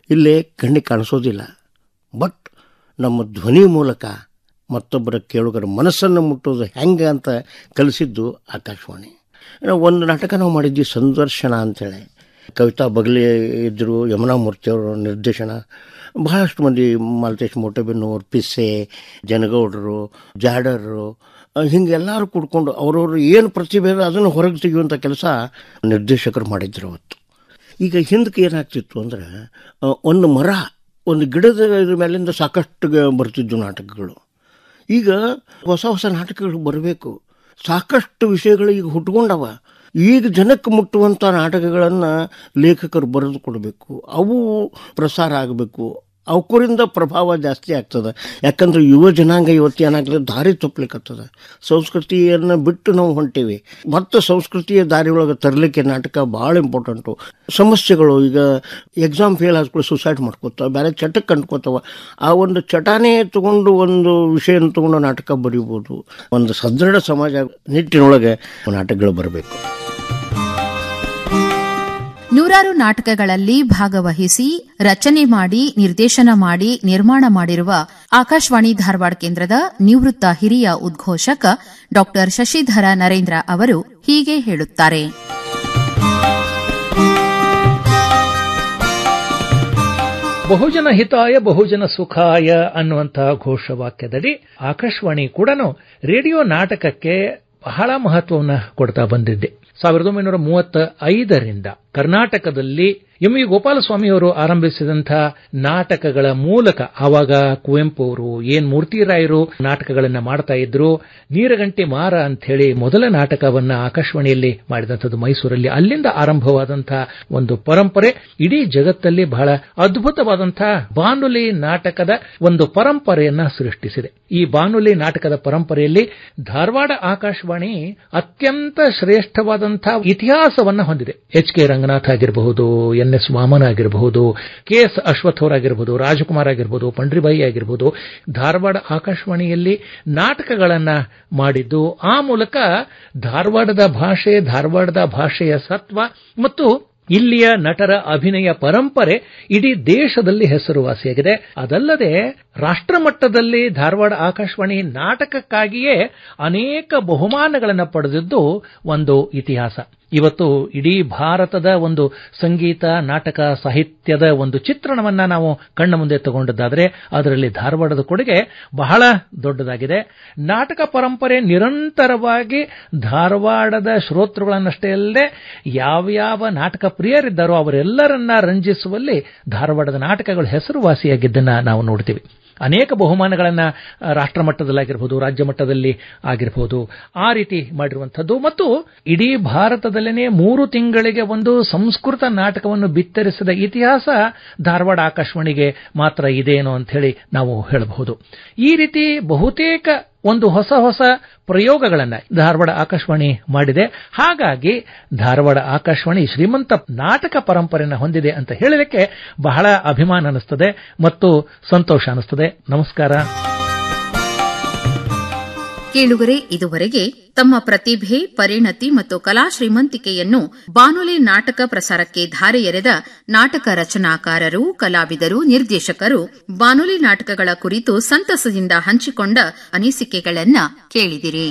ಇಲ್ಲೇ ಕಣ್ಣಿಗೆ ಕಾಣಿಸೋದಿಲ್ಲ ಬಟ್ ನಮ್ಮ ಧ್ವನಿ ಮೂಲಕ ಮತ್ತೊಬ್ಬರ ಕೇಳುಗರ ಮನಸ್ಸನ್ನು ಮುಟ್ಟೋದು ಹೆಂಗೆ ಅಂತ ಕಲಿಸಿದ್ದು ಆಕಾಶವಾಣಿ ಒಂದು ನಾಟಕ ನಾವು ಮಾಡಿದ್ವಿ ಸಂದರ್ಶನ ಅಂತೇಳಿ ಕವಿತಾ ಬಗಲಿ ಇದ್ದರು ಯಮುನಾ ಮೂರ್ತಿಯವರು ನಿರ್ದೇಶನ ಬಹಳಷ್ಟು ಮಂದಿ ಮಾಲತೇಶ್ ಮೋಟೆಬೆನ್ನೂರು ಪಿಸ್ಸೆ ಜನಗೌಡರು ಜಾಡರು ಹಿಂಗೆ ಎಲ್ಲರೂ ಕೂಡ್ಕೊಂಡು ಅವ್ರವ್ರು ಏನು ಪ್ರತಿಭೆ ಇದೆ ಅದನ್ನು ಹೊರಗೆ ತೆಗೆಯುವಂಥ ಕೆಲಸ ನಿರ್ದೇಶಕರು ಮಾಡಿದ್ರು ಅವತ್ತು ಈಗ ಹಿಂದಕ್ಕೆ ಏನಾಗ್ತಿತ್ತು ಅಂದರೆ ಒಂದು ಮರ ಒಂದು ಗಿಡದ ಇದ್ರ ಮೇಲಿಂದ ಸಾಕಷ್ಟು ಗ- ಬರ್ತಿದ್ವು ನಾಟಕಗಳು ಈಗ ಹೊಸ ಹೊಸ ನಾಟಕಗಳು ಬರಬೇಕು ಸಾಕಷ್ಟು ವಿಷಯಗಳು ಈಗ ಹುಟ್ಕೊಂಡವ ಈಗ ಜನಕ್ಕೆ ಮುಟ್ಟುವಂಥ ನಾಟಕಗಳನ್ನು ಲೇಖಕರು ಬರೆದು ಕೊಡಬೇಕು ಅವು ಪ್ರಸಾರ ಆಗಬೇಕು ಅವಕರಿಂದ ಪ್ರಭಾವ ಜಾಸ್ತಿ ಆಗ್ತದೆ ಯಾಕಂದ್ರೆ ಯುವ ಜನಾಂಗ ಇವತ್ತು ಏನಾಗ್ತದೆ ದಾರಿ ತಪ್ಪಲಿಕ್ಕತ್ತದ ಸಂಸ್ಕೃತಿಯನ್ನು ಬಿಟ್ಟು ನಾವು ಹೊಂಟೀವಿ ಮತ್ತು ಸಂಸ್ಕೃತಿಯ ದಾರಿ ಒಳಗೆ ತರಲಿಕ್ಕೆ ನಾಟಕ ಭಾಳ ಇಂಪಾರ್ಟೆಂಟು ಸಮಸ್ಯೆಗಳು ಈಗ ಎಕ್ಸಾಮ್ ಫೇಲ್ ಆದ್ಕೊಳ್ಳಿ ಸುಸೈಡ್ ಮಾಡ್ಕೋತಾವ ಬೇರೆ ಚಟಕ್ಕೆ ಅಂಟ್ಕೋತಾವ ಆ ಒಂದು ಚಟಾನೇ ತಗೊಂಡು ಒಂದು ವಿಷಯನ ತಗೊಂಡು ನಾಟಕ ಬರೀಬೋದು ಒಂದು ಸದೃಢ ಸಮಾಜ ನಿಟ್ಟಿನೊಳಗೆ ನಾಟಕಗಳು ಬರಬೇಕು ನೂರಾರು ನಾಟಕಗಳಲ್ಲಿ ಭಾಗವಹಿಸಿ ರಚನೆ ಮಾಡಿ ನಿರ್ದೇಶನ ಮಾಡಿ ನಿರ್ಮಾಣ ಮಾಡಿರುವ ಆಕಾಶವಾಣಿ ಧಾರವಾಡ ಕೇಂದ್ರದ ನಿವೃತ್ತ ಹಿರಿಯ ಉದ್ಘೋಷಕ ಡಾ ಶಶಿಧರ ನರೇಂದ್ರ ಅವರು ಹೀಗೆ ಹೇಳುತ್ತಾರೆ ಬಹುಜನ ಹಿತಾಯ ಬಹುಜನ ಸುಖಾಯ ಅನ್ನುವಂತಹ ಘೋಷವಾಕ್ಯದಡಿ ಆಕಾಶವಾಣಿ ಕೂಡ ರೇಡಿಯೋ ನಾಟಕಕ್ಕೆ ಬಹಳ ಮಹತ್ವವನ್ನು ಕೊಡ್ತಾ ಬಂದಿದ್ದೆ ಸಾವಿರದ ಒಂಬೈನೂರ ಮೂವತ್ತ ಐದರಿಂದ ಕರ್ನಾಟಕದಲ್ಲಿ ಎಂ ವಿ ಗೋಪಾಲಸ್ವಾಮಿಯವರು ಆರಂಭಿಸಿದಂತಹ ನಾಟಕಗಳ ಮೂಲಕ ಆವಾಗ ಕುವೆಂಪು ಅವರು ಏನ್ ಮೂರ್ತಿರಾಯರು ನಾಟಕಗಳನ್ನ ಮಾಡ್ತಾ ಇದ್ರು ನೀರಗಂಟೆ ಮಾರ ಅಂತ ಹೇಳಿ ಮೊದಲ ನಾಟಕವನ್ನ ಆಕಾಶವಾಣಿಯಲ್ಲಿ ಮಾಡಿದಂಥದ್ದು ಮೈಸೂರಲ್ಲಿ ಅಲ್ಲಿಂದ ಆರಂಭವಾದಂತಹ ಒಂದು ಪರಂಪರೆ ಇಡೀ ಜಗತ್ತಲ್ಲಿ ಬಹಳ ಅದ್ಭುತವಾದಂತಹ ಬಾನುಲಿ ನಾಟಕದ ಒಂದು ಪರಂಪರೆಯನ್ನ ಸೃಷ್ಟಿಸಿದೆ ಈ ಬಾನುಲಿ ನಾಟಕದ ಪರಂಪರೆಯಲ್ಲಿ ಧಾರವಾಡ ಆಕಾಶವಾಣಿ ಅತ್ಯಂತ ಶ್ರೇಷ್ಠವಾದಂತಹ ಇತಿಹಾಸವನ್ನ ಹೊಂದಿದೆ ಎಚ್ ಕೆ ರಂಗನಾಥ್ ಆಗಿರಬಹುದು ಎನ್ ಎಸ್ ವಾಮನ ಆಗಿರಬಹುದು ಕೆ ಎಸ್ ಅಶ್ವಥ್ ಅವರಾಗಿರಬಹುದು ರಾಜಕುಮಾರ್ ಆಗಿರಬಹುದು ಪಂಡ್ರಿಬಾಯಿ ಆಗಿರಬಹುದು ಧಾರವಾಡ ಆಕಾಶವಾಣಿಯಲ್ಲಿ ನಾಟಕಗಳನ್ನ ಮಾಡಿದ್ದು ಆ ಮೂಲಕ ಧಾರವಾಡದ ಭಾಷೆ ಧಾರವಾಡದ ಭಾಷೆಯ ಸತ್ವ ಮತ್ತು ಇಲ್ಲಿಯ ನಟರ ಅಭಿನಯ ಪರಂಪರೆ ಇಡೀ ದೇಶದಲ್ಲಿ ಹೆಸರುವಾಸಿಯಾಗಿದೆ ಅದಲ್ಲದೆ ರಾಷ್ಟ್ರಮಟ್ಟದಲ್ಲಿ ಧಾರವಾಡ ಆಕಾಶವಾಣಿ ನಾಟಕಕ್ಕಾಗಿಯೇ ಅನೇಕ ಬಹುಮಾನಗಳನ್ನು ಪಡೆದಿದ್ದು ಒಂದು ಇತಿಹಾಸ ಇವತ್ತು ಇಡೀ ಭಾರತದ ಒಂದು ಸಂಗೀತ ನಾಟಕ ಸಾಹಿತ್ಯದ ಒಂದು ಚಿತ್ರಣವನ್ನ ನಾವು ಕಣ್ಣ ಮುಂದೆ ತಗೊಂಡದ್ದಾದರೆ ಅದರಲ್ಲಿ ಧಾರವಾಡದ ಕೊಡುಗೆ ಬಹಳ ದೊಡ್ಡದಾಗಿದೆ ನಾಟಕ ಪರಂಪರೆ ನಿರಂತರವಾಗಿ ಧಾರವಾಡದ ಶ್ರೋತೃಗಳನ್ನಷ್ಟೇ ಅಲ್ಲದೆ ಯಾವ್ಯಾವ ನಾಟಕ ಪ್ರಿಯರಿದ್ದಾರೋ ಅವರೆಲ್ಲರನ್ನ ರಂಜಿಸುವಲ್ಲಿ ಧಾರವಾಡದ ನಾಟಕಗಳು ಹೆಸರುವಾಸಿಯಾಗಿದ್ದನ್ನ ನಾವು ನೋಡ್ತೀವಿ ಅನೇಕ ಬಹುಮಾನಗಳನ್ನ ರಾಷ್ಟ್ರ ಮಟ್ಟದಲ್ಲಾಗಿರಬಹುದು ರಾಜ್ಯ ಮಟ್ಟದಲ್ಲಿ ಆಗಿರಬಹುದು ಆ ರೀತಿ ಮಾಡಿರುವಂಥದ್ದು ಮತ್ತು ಇಡೀ ಭಾರತದಲ್ಲೇನೆ ಮೂರು ತಿಂಗಳಿಗೆ ಒಂದು ಸಂಸ್ಕೃತ ನಾಟಕವನ್ನು ಬಿತ್ತರಿಸಿದ ಇತಿಹಾಸ ಧಾರವಾಡ ಆಕಾಶವಾಣಿಗೆ ಮಾತ್ರ ಇದೇನೋ ಅಂತ ಹೇಳಿ ನಾವು ಹೇಳಬಹುದು ಈ ರೀತಿ ಬಹುತೇಕ ಒಂದು ಹೊಸ ಹೊಸ ಪ್ರಯೋಗಗಳನ್ನ ಧಾರವಾಡ ಆಕಾಶವಾಣಿ ಮಾಡಿದೆ ಹಾಗಾಗಿ ಧಾರವಾಡ ಆಕಾಶವಾಣಿ ಶ್ರೀಮಂತ ನಾಟಕ ಪರಂಪರೆಯನ್ನು ಹೊಂದಿದೆ ಅಂತ ಹೇಳಲಿಕ್ಕೆ ಬಹಳ ಅಭಿಮಾನ ಅನಿಸ್ತದೆ ಮತ್ತು ಸಂತೋಷ ಅನಿಸ್ತದೆ ನಮಸ್ಕಾರ ಕೇಳುಗರೆ ಇದುವರೆಗೆ ತಮ್ಮ ಪ್ರತಿಭೆ ಪರಿಣತಿ ಮತ್ತು ಕಲಾ ಶ್ರೀಮಂತಿಕೆಯನ್ನು ಬಾನುಲಿ ನಾಟಕ ಪ್ರಸಾರಕ್ಕೆ ಧಾರೆ ಎರೆದ ನಾಟಕ ರಚನಾಕಾರರು ಕಲಾವಿದರು ನಿರ್ದೇಶಕರು ಬಾನುಲಿ ನಾಟಕಗಳ ಕುರಿತು ಸಂತಸದಿಂದ ಹಂಚಿಕೊಂಡ ಅನಿಸಿಕೆಗಳನ್ನ ಕೇಳಿದಿರಿ